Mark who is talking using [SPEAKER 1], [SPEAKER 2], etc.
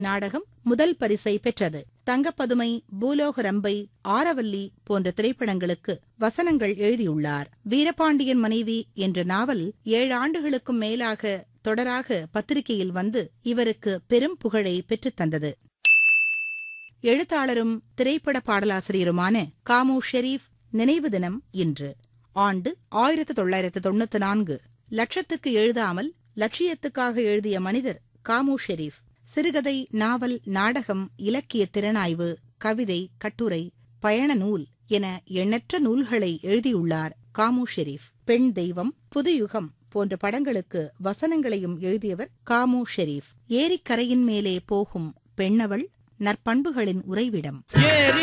[SPEAKER 1] நாடகம் முதல் பரிசை பெற்றது தங்கப்பதுமை பூலோக ரம்பை ஆரவல்லி போன்ற திரைப்படங்களுக்கு வசனங்கள் எழுதியுள்ளார் வீரபாண்டியன் மனைவி என்ற நாவல் ஏழு ஆண்டுகளுக்கும் மேலாக தொடராக பத்திரிகையில் வந்து இவருக்கு பெரும் புகழை பெற்றுத் தந்தது எழுத்தாளரும் திரைப்பட பாடலாசிரியருமான காமு ஷெரீப் நினைவு தினம் இன்று ஆண்டு ஆயிரத்து தொள்ளாயிரத்து தொண்ணூத்தி நான்கு லட்சத்துக்கு எழுதாமல் லட்சியத்துக்காக எழுதிய மனிதர் காமு ஷெரீப் சிறுகதை நாவல் நாடகம் இலக்கிய திறனாய்வு கவிதை கட்டுரை பயண நூல் என எண்ணற்ற நூல்களை எழுதியுள்ளார் காமு ஷெரீப் பெண் தெய்வம் புதுயுகம் போன்ற படங்களுக்கு வசனங்களையும் எழுதியவர் காமு ஷெரீப் ஏரிக்கரையின் மேலே போகும் பெண்ணவள் நற்பண்புகளின் உறைவிடம்
[SPEAKER 2] ஏறி